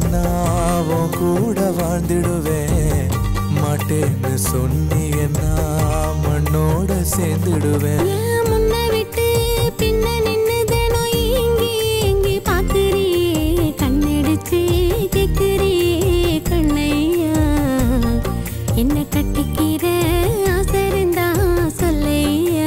உன் கூட வாழ்ந்திடுவேன் மாட்டேன்னு சொன்னியன்னா மண்ணோட சேர்ந்துடுவேன் ஏன் முன்ன விட்டு பின்ன நின்னு தினம் ஏங்கி ஏங்கி பாக்குறியே கண்ணடிச்சு கேக்குறியே கண்ணையா என்ன கட்டிக்கிற ஆசை இருந்தா சொல்லையா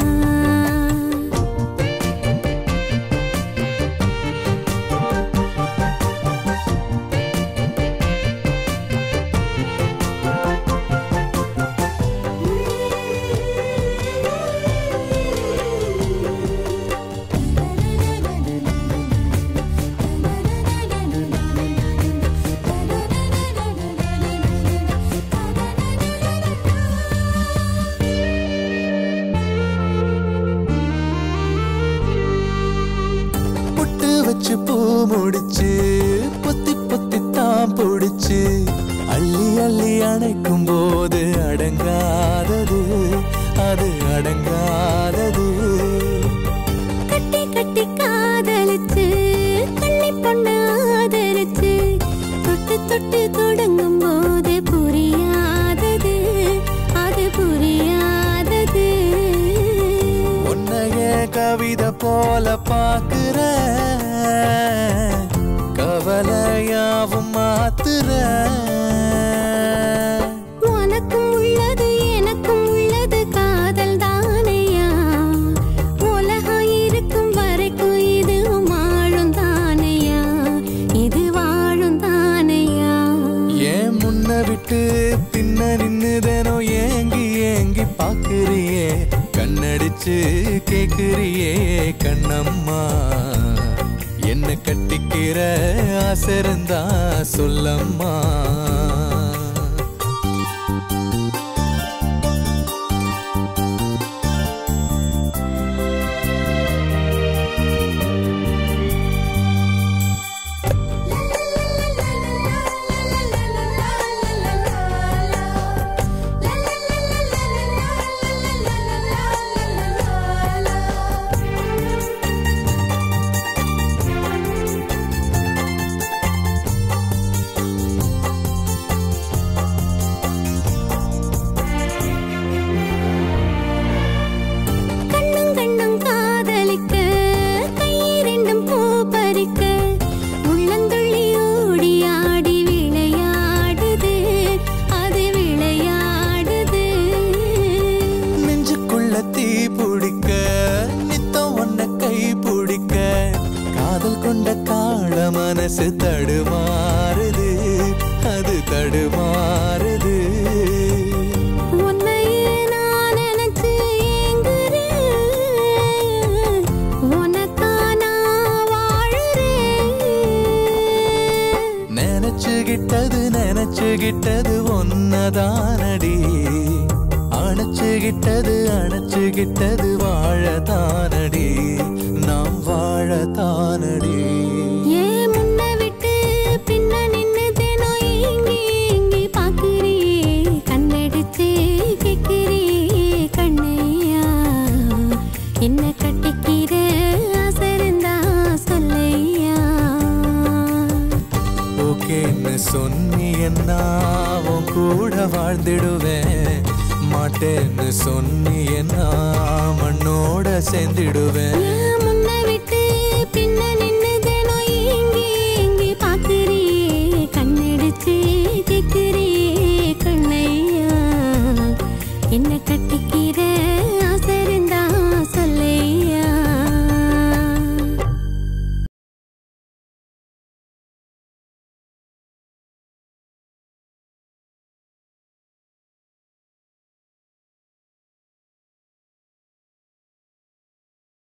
புட்டு வச்சு பூ முடிச்சு பொத்தி பொத்தி தான் பிடிச்சு அள்ளி அள்ளி அணைக்கும் போது அடங்காதது அது அடங்காதது கட்டி கட்டி காதலிச்சு கள்ளி பொண்ணு ஆதரிச்சு தொட்டு தொட்டு தொடங்கும் போது புரியாதது அது புரியாதது உன்னைய கவிதை போல பாக்குற கவலையாவும் மாத்துற உனக்கும் உள்ளது எனக்கும் உள்ளது காதல் தானையா உலகம் இருக்கும் வரைக்கும் இது வாழும் தானையா இது வாழும் தானையா ஏன் முன்ன விட்டு பின்ன நின்னுதனோ ஏங்கி ஏங்கி பாக்குறியே கண்ணடிச்சு கேக்குறியே கண்ணம்மா என்ன கட்டிக்கிற ஆசை இருந்தா சொல்லம்மா கண்ணும் கண்ணும் காதலிக்க கை ரெண்டும் பூ பறிக்க உள்ளந்துள்ளி ஓடி ஆடி விளையாடுது அது விளையாடுது நெஞ்சுக்குள்ள தீ பிடிக்க நித்தம் ஒன்ன கை பிடிக்க காதல் கொண்ட காள மனசு தடுமாறுது அது தடுமாறுது உன்னையே நான் நினைச்சு ஏங்குறேன் உனக்கா நான் வாழுறேன் நினைச்சுகிட்டது நினைச்சுகிட்டது ஒன்னதானடி அணைச்சுகிட்டது அணைச்சுகிட்டது வாழத்தானடி நாம் வாழத்தானடி ஏன் முன்ன விட்டு பின்ன நின்னு தினம் ஏங்கி ஏங்கி பாக்குறியே கண்ணடிச்சு கேக்குறியே கண்ணையா என்ன கட்டிக்கிற ஆசை இருந்தா சொல்லையா ஓகேன்னு சொன்னியன்னா உன் கூட வாழ்ந்திடுவேன் மாட்டேன்னு சொன்னியன்னா மண்ணோட சேர்ந்திடுவேன் ஏன்